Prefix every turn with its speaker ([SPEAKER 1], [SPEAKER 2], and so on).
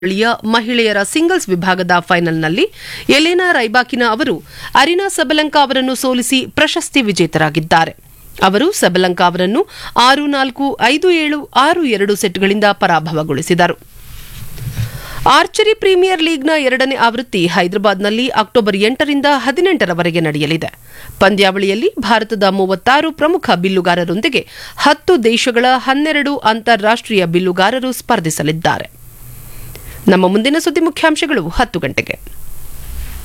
[SPEAKER 1] ಪಂದ್ಯಾವಳಿಯ ಮಹಿಳೆಯರ ಸಿಂಗಲ್ಸ್ ವಿಭಾಗದ ಫೈನಲ್ನಲ್ಲಿ ಎಲೆನಾ ರೈಬಾಕಿನ ಅವರು ಅರಿನಾ ಸಬಲಂಕಾ ಅವರನ್ನು ಸೋಲಿಸಿ ಪ್ರಶಸ್ತಿ ವಿಜೇತರಾಗಿದ್ದಾರೆ ಅವರು ಸಬಲಂಕಾ ಅವರನ್ನು ಆರು ನಾಲ್ಕು ಐದು ಏಳು ಆರು ಎರಡು ಸೆಟ್ಗಳಿಂದ ಪರಾಭವಗೊಳಿಸಿದರು ಆರ್ಚರಿ ಪ್ರೀಮಿಯರ್ ಲೀಗ್ನ ಎರಡನೇ ಆವೃತ್ತಿ ಹೈದರಾಬಾದ್ನಲ್ಲಿ ಅಕ್ಟೋಬರ್ ಎಂಟರಿಂದ ಹದಿನೆಂಟರವರೆಗೆ ನಡೆಯಲಿದೆ ಪಂದ್ಯಾವಳಿಯಲ್ಲಿ ಭಾರತದ ಮೂವತ್ತಾರು ಪ್ರಮುಖ ಬಿಲ್ಲುಗಾರರೊಂದಿಗೆ ಹತ್ತು ದೇಶಗಳ ಹನ್ನೆರಡು ಅಂತಾರಾಷ್ಟೀಯ ಬಿಲ್ಲುಗಾರರು ಸ್ಪರ್ಧಿಸಲಿದ್ದಾರೆ ನಮ್ಮ ಮುಂದಿನ ಸುದ್ದಿ ಮುಖ್ಯಾಂಶಗಳು ಹತ್ತು ಗಂಟೆಗೆ